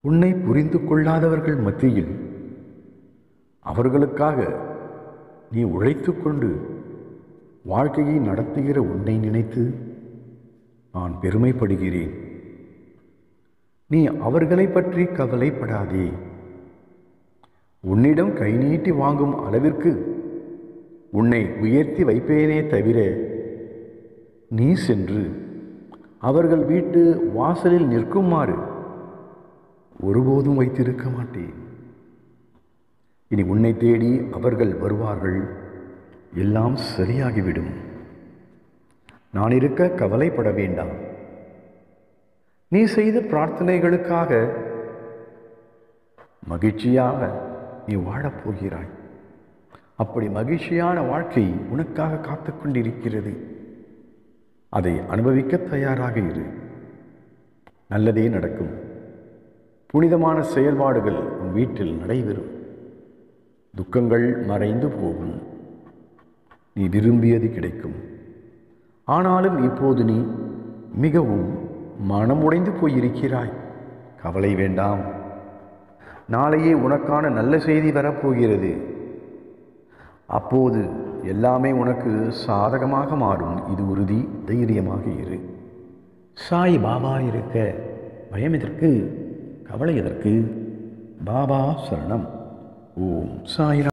உன்னை புரிந்து கொள்ளாதவர்கள் மத்தியில் அவர்களுக்காக நீ உழைத்துக்கொண்டு வாழ்க்கையை நடத்துகிற உன்னை நினைத்து நான் பெருமைப்படுகிறேன் நீ அவர்களை பற்றி கவலைப்படாதே உன்னிடம் கை நீட்டி வாங்கும் அளவிற்கு உன்னை உயர்த்தி வைப்பேனே தவிர நீ சென்று அவர்கள் வீட்டு வாசலில் நிற்குமாறு ஒருபோதும் வைத்திருக்க மாட்டேன் இனி உன்னை தேடி அவர்கள் வருவார்கள் எல்லாம் சரியாகிவிடும் நான் இருக்க கவலைப்பட வேண்டாம் நீ செய்த பிரார்த்தனைகளுக்காக மகிழ்ச்சியாக நீ வாழப் போகிறாய் அப்படி மகிழ்ச்சியான வாழ்க்கை உனக்காக காத்து கொண்டிருக்கிறது அதை அனுபவிக்க தயாராக இரு நல்லதே நடக்கும் புனிதமான செயல்பாடுகள் உன் வீட்டில் நடைபெறும் துக்கங்கள் மறைந்து போகும் நீ விரும்பியது கிடைக்கும் ஆனாலும் இப்போது நீ மிகவும் மனமுடைந்து போயிருக்கிறாய் கவலை வேண்டாம் நாளையே உனக்கான நல்ல செய்தி வரப்போகிறது அப்போது எல்லாமே உனக்கு சாதகமாக மாறும் இது உறுதி தைரியமாக இரு சாய் பாபா இருக்க பயம் எதற்கு கவலை எதற்கு பாபா சரணம் ஓம் சாய்ராம்